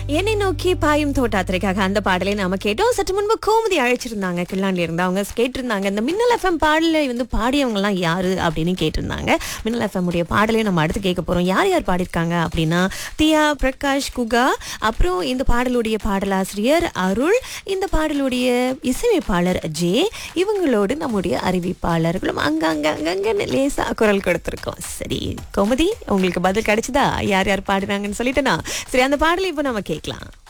என்னை நோக்கி பாயும் தோட்டாத்திரைக்காக அந்த பாடலை நாம கேட்டோம் சற்று முன்பு கோமதி அழைச்சிருந்தாங்க கிள்ளாண்டில இருந்து அவங்க கேட்டிருந்தாங்க இந்த மின்னல் எஃப்எம் பாடல வந்து பாடியவங்க எல்லாம் யாரு அப்படின்னு கேட்டிருந்தாங்க மின்னல் எஃப்எம் உடைய பாடலையும் நம்ம அடுத்து கேட்க போறோம் யார் யார் பாடியிருக்காங்க அப்படின்னா தியா பிரகாஷ் குகா அப்புறம் இந்த பாடலுடைய பாடலாசிரியர் அருள் இந்த பாடலுடைய இசையமைப்பாளர் ஜே இவங்களோடு நம்முடைய அறிவிப்பாளர்களும் அங்கங்க அங்கங்க லேசா குரல் கொடுத்துருக்கோம் சரி கோமதி உங்களுக்கு பதில் கிடைச்சதா யார் யார் பாடுறாங்கன்னு சொல்லிட்டேனா சரி அந்த பாடலை இப்போ நம்ம கேட்கலாம்